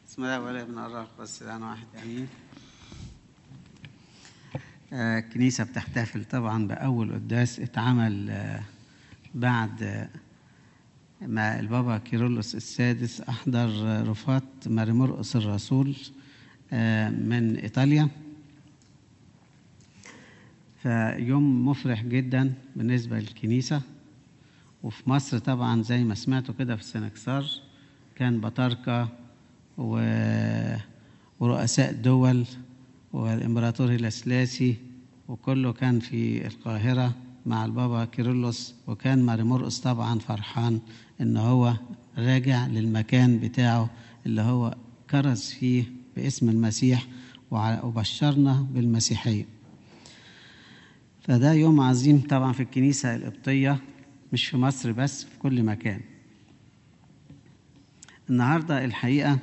بسم الله والابن والروح القدس الان واحد امين آه، الكنيسة بتحتفل طبعا بأول قداس اتعمل آه، بعد آه، ما البابا كيرلس السادس أحضر آه، رفات ماري مرقس الرسول آه، من إيطاليا فيوم مفرح جدا بالنسبة للكنيسة وفي مصر طبعا زي ما سمعتوا كده في السنكسار كان بطاركة و... ورؤساء دول والإمبراطور الأسلاسي وكله كان في القاهرة مع البابا كيرلس وكان ماري مرقس طبعا فرحان إن هو راجع للمكان بتاعه اللي هو كرز فيه باسم المسيح وع- وبشرنا بالمسيحية فده يوم عظيم طبعا في الكنيسة القبطية مش في مصر بس في كل مكان النهاردة الحقيقة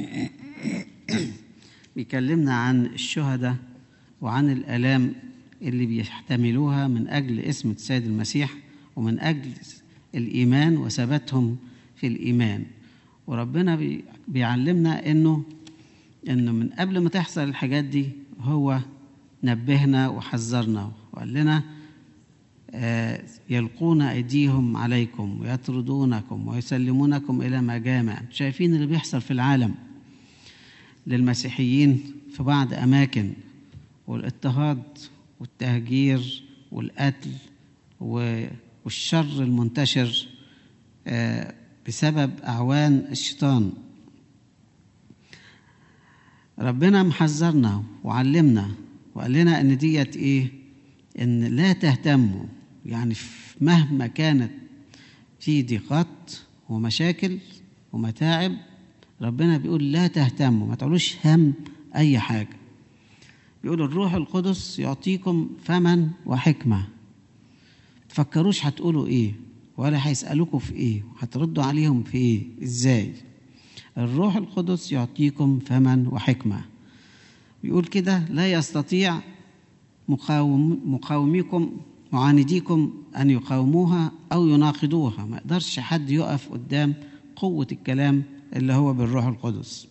بيكلمنا عن الشهداء وعن الآلام اللي بيحتملوها من أجل اسم السيد المسيح ومن أجل الإيمان وثباتهم في الإيمان وربنا بي- بيعلمنا إنه إنه من قبل ما تحصل الحاجات دي هو نبهنا وحذرنا وقال لنا آه، يلقون أيديهم عليكم ويطردونكم ويسلمونكم إلى مجامع شايفين اللي بيحصل في العالم للمسيحيين في بعض أماكن والاضطهاد والتهجير والقتل و- والشر المنتشر آه، بسبب أعوان الشيطان ربنا محذرنا وعلمنا وقال لنا ان ديت ايه ان لا تهتموا يعني في- مهما كانت في ضيقات ومشاكل ومتاعب ربنا بيقول لا تهتموا ما تعولوش هم اي حاجه بيقول الروح القدس يعطيكم فما وحكمه تفكروش هتقولوا ايه ولا هيسالوكوا في ايه هتردوا عليهم في ايه ازاي الروح القدس يعطيكم فما وحكمه بيقول كده لا يستطيع مقاوم مقاوميكم معانديكم ان يقاوموها او يناقضوها ما يقدرش حد يقف قدام قوه الكلام اللي هو بالروح القدس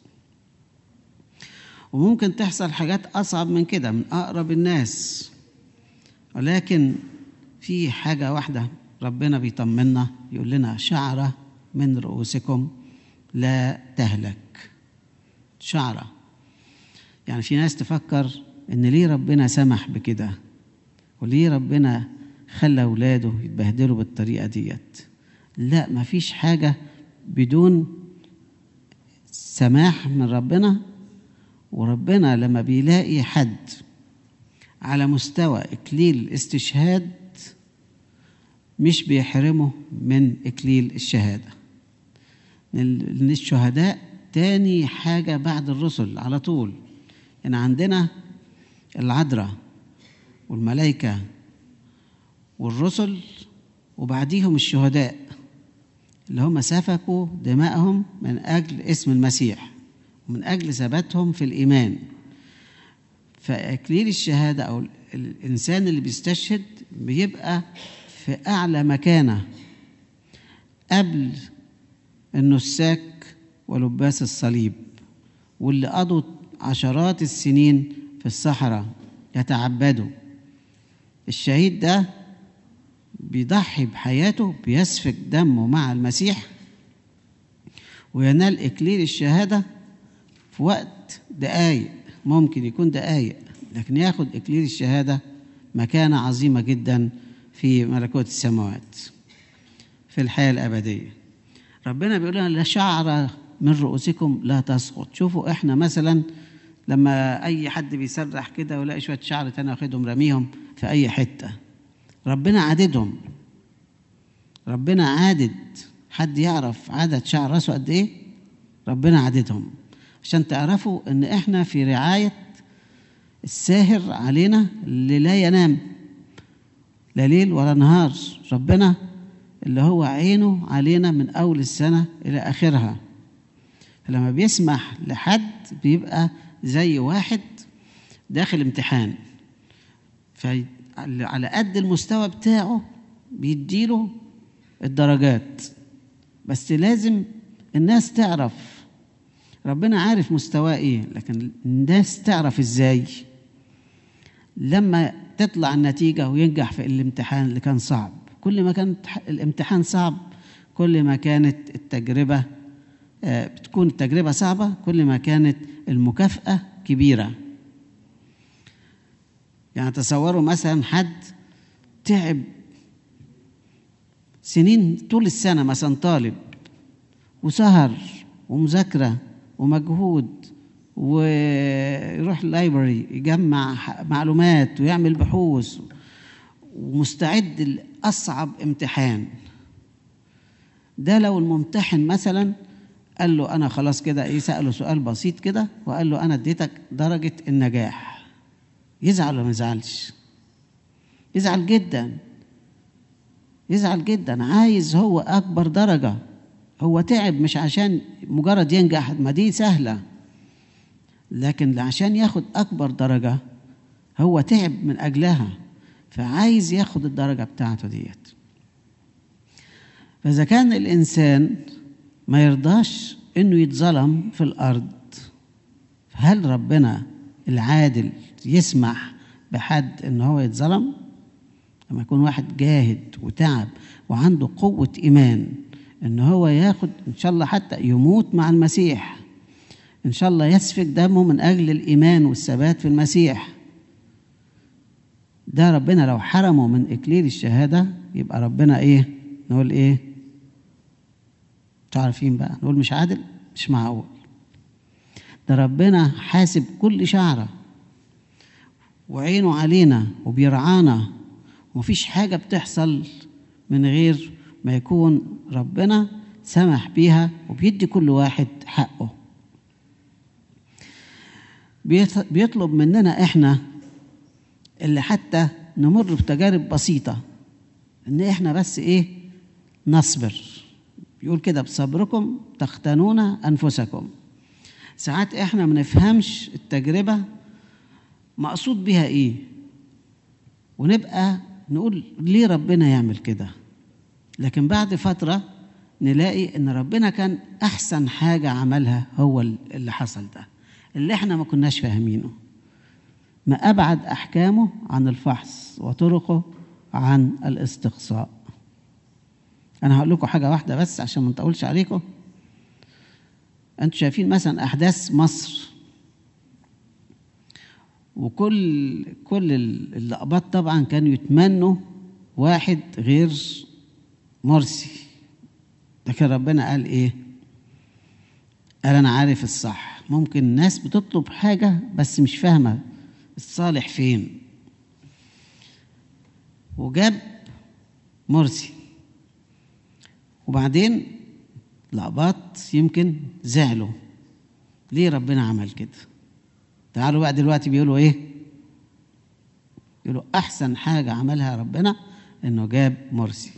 وممكن تحصل حاجات اصعب من كده من اقرب الناس ولكن في حاجه واحده ربنا بيطمنا يقول لنا شعره من رؤوسكم لا تهلك شعره يعني في ناس تفكر ان ليه ربنا سمح بكده وليه ربنا خلى اولاده يتبهدلوا بالطريقه ديت لا مفيش حاجه بدون سماح من ربنا وربنا لما بيلاقي حد على مستوى اكليل الاستشهاد مش بيحرمه من اكليل الشهاده لان الشهداء تاني حاجه بعد الرسل على طول يعني عندنا العذراء والملائكة والرسل وبعديهم الشهداء اللي هم سفكوا دماءهم من أجل اسم المسيح ومن أجل ثباتهم في الإيمان فإكليل الشهادة أو الإنسان اللي بيستشهد بيبقى في أعلى مكانة قبل النساك ولباس الصليب واللي قضوا عشرات السنين في الصحراء يتعبدوا الشهيد ده بيضحي بحياته بيسفك دمه مع المسيح وينال إكليل الشهادة في وقت دقايق ممكن يكون دقايق لكن ياخد إكليل الشهادة مكانة عظيمة جدا في ملكوت السماوات في الحياة الأبدية ربنا بيقول لنا لا شعرة من رؤوسكم لا تسقط شوفوا احنا مثلا لما اي حد بيسرح كده ويلاقي شويه شعر تاني واخدهم راميهم في اي حته ربنا عددهم ربنا عادد حد يعرف عدد شعر راسه قد ايه ربنا عددهم عشان تعرفوا ان احنا في رعايه الساهر علينا اللي لا ينام لا ليل ولا نهار ربنا اللي هو عينه علينا من اول السنه الى اخرها فلما بيسمح لحد بيبقى زي واحد داخل امتحان فعلى قد المستوى بتاعه بيديله الدرجات بس لازم الناس تعرف ربنا عارف مستواه ايه لكن الناس تعرف ازاي لما تطلع النتيجة وينجح في الامتحان اللي كان صعب كل ما كان الامتحان صعب كل ما كانت التجربة بتكون التجربة صعبة كل ما كانت المكافأة كبيرة يعني تصوروا مثلا حد تعب سنين طول السنة مثلا طالب وسهر ومذاكرة ومجهود ويروح اللايبرري يجمع معلومات ويعمل بحوث ومستعد لأصعب امتحان ده لو الممتحن مثلا قال له أنا خلاص كده إيه سأله سؤال بسيط كده وقال له أنا اديتك درجة النجاح يزعل ولا ما يزعلش؟ يزعل جدا يزعل جدا عايز هو أكبر درجة هو تعب مش عشان مجرد ينجح ما دي سهلة لكن عشان ياخد أكبر درجة هو تعب من أجلها فعايز ياخد الدرجة بتاعته ديت فإذا كان الإنسان ما يرضاش إنه يتظلم في الأرض هل ربنا العادل يسمح بحد إن هو يتظلم؟ لما يكون واحد جاهد وتعب وعنده قوة إيمان إن هو ياخد إن شاء الله حتى يموت مع المسيح إن شاء الله يسفك دمه من أجل الإيمان والثبات في المسيح ده ربنا لو حرمه من إكليل الشهادة يبقى ربنا إيه؟ نقول إيه؟ مش عارفين بقى نقول مش عادل مش معقول ده ربنا حاسب كل شعرة وعينه علينا وبيرعانا ومفيش حاجة بتحصل من غير ما يكون ربنا سمح بيها وبيدي كل واحد حقه بيطلب مننا احنا اللي حتى نمر بتجارب بسيطة ان احنا بس ايه نصبر يقول كده بصبركم تختنون انفسكم ساعات احنا ما نفهمش التجربة مقصود بها ايه ونبقى نقول ليه ربنا يعمل كده لكن بعد فترة نلاقي ان ربنا كان احسن حاجة عملها هو اللي حصل ده اللي احنا ما كناش فاهمينه ما ابعد احكامه عن الفحص وطرقه عن الاستقصاء انا هقول لكم حاجه واحده بس عشان ما نطولش عليكم انتوا شايفين مثلا احداث مصر وكل كل اللقبات طبعا كانوا يتمنوا واحد غير مرسي لكن ربنا قال ايه قال انا عارف الصح ممكن الناس بتطلب حاجه بس مش فاهمه الصالح فين وجاب مرسي وبعدين لقباط يمكن زعلوا ليه ربنا عمل كده تعالوا بقى دلوقتي بيقولوا ايه يقولوا احسن حاجه عملها ربنا انه جاب مرسي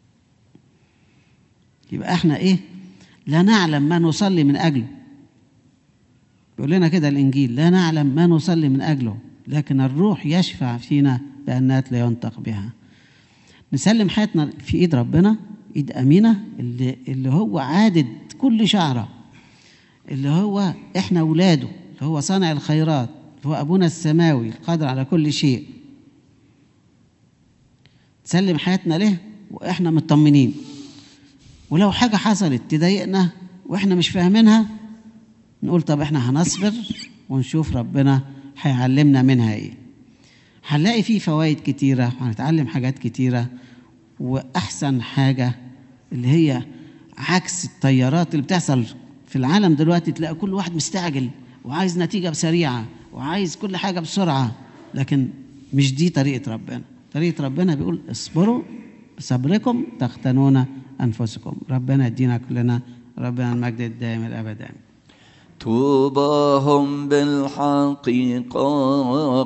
يبقى احنا ايه لا نعلم ما نصلي من اجله يقول لنا كده الانجيل لا نعلم ما نصلي من اجله لكن الروح يشفع فينا بانات لا ينطق بها نسلم حياتنا في ايد ربنا ايد امينه اللي اللي هو عادد كل شعره اللي هو احنا اولاده اللي هو صانع الخيرات اللي هو ابونا السماوي القادر على كل شيء تسلم حياتنا له واحنا مطمنين ولو حاجه حصلت تضايقنا واحنا مش فاهمينها نقول طب احنا هنصبر ونشوف ربنا هيعلمنا منها ايه هنلاقي فيه فوائد كتيره وهنتعلم حاجات كتيره واحسن حاجه اللي هي عكس التيارات اللي بتحصل في العالم دلوقتي تلاقي كل واحد مستعجل وعايز نتيجه سريعه وعايز كل حاجه بسرعه لكن مش دي طريقه ربنا طريقه ربنا بيقول اصبروا بصبركم تختنون انفسكم ربنا يدينا كلنا ربنا المجد الدائم الابد امين طوبى هم بالحقيقة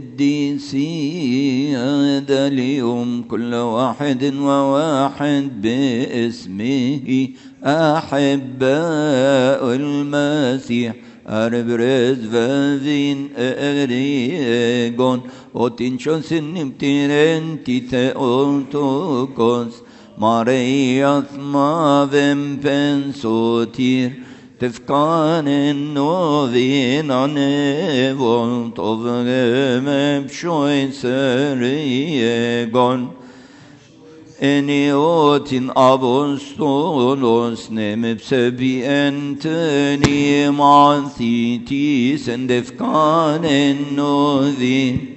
قديسي هذا اليوم كل واحد وواحد باسمه أحباء المسيح أربرز فازين أريغون وتنشوس نمتيرن تيتأوتوكوس Marias mavem pensotir Tefkanen novin anevol tovreme pshoin seriegon. Eniotin apostolos nemepsebi enteni mantitis en defkanen novin.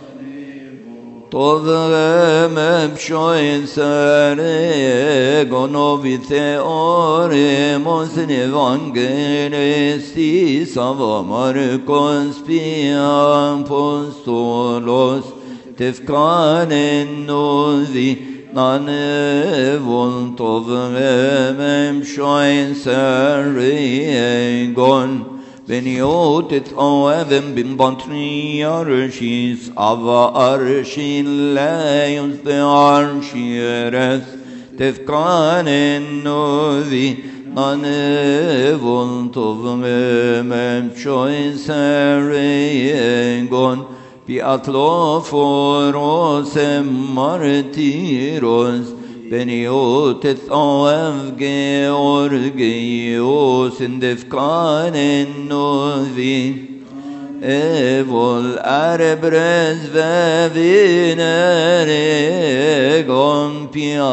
Tovreme pshoin seriegon ovite oremos in evangelistis ava Marcos piam apostolos tefkanen novi nane voltov mem shoin seriegon Beniotet oevem bim bantni arshis ava arshin leons de arshires tefkanen novi nane voltov mem shoin seriegon Piatloforos martyros Beniotet av Georgios in defkanen novi Evol arbres vevinere gon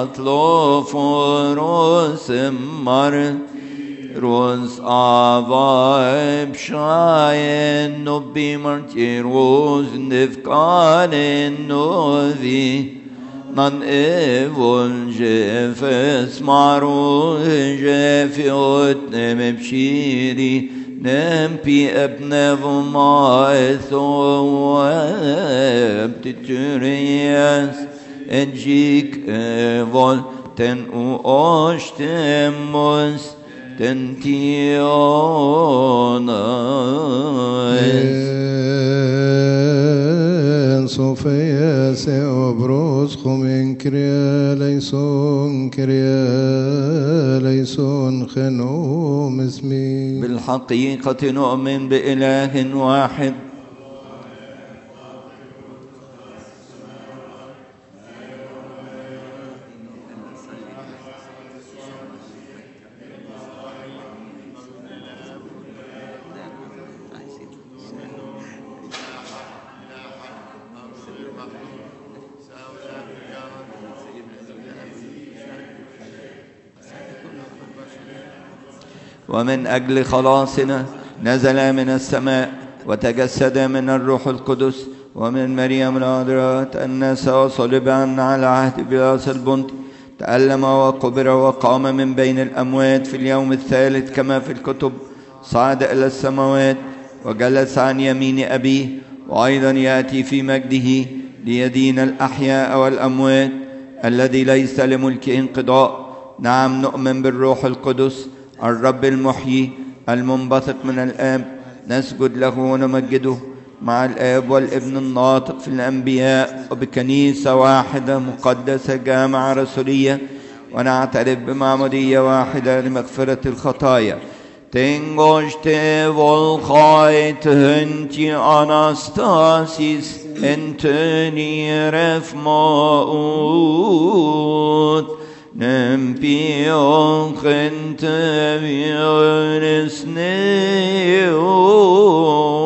piatloforos martyros Ros avaib shayen no bimartiros nefkanen novi nan evon jefes maru jefiot nemepshiri nempi ebnevu maethoeb titurias enjik evol ten u oshtemos tentiones. En Sofia se obros خمين كريا ليسون كريا ليسون خنوم اسمي بالحقيقة نؤمن بإله واحد ومن أجل خلاصنا نزل من السماء وتجسد من الروح القدس ومن مريم العذراء تأنس وصلب عنا على عهد بلاس البنط تألم وقبر وقام من بين الأموات في اليوم الثالث كما في الكتب صعد إلى السماوات وجلس عن يمين أبيه وأيضا يأتي في مجده ليدين الأحياء والأموات الذي ليس لملكه انقضاء نعم نؤمن بالروح القدس الرب المحيي المنبثق من الآب نسجد له ونمجده مع الآب والابن الناطق في الأنبياء وبكنيسة واحدة مقدسة جامعة رسولية ونعترف بمعمودية واحدة لمغفرة الخطايا Tengoște volchait hânti anastasis întâlnire fmaut Nempion gente viones neo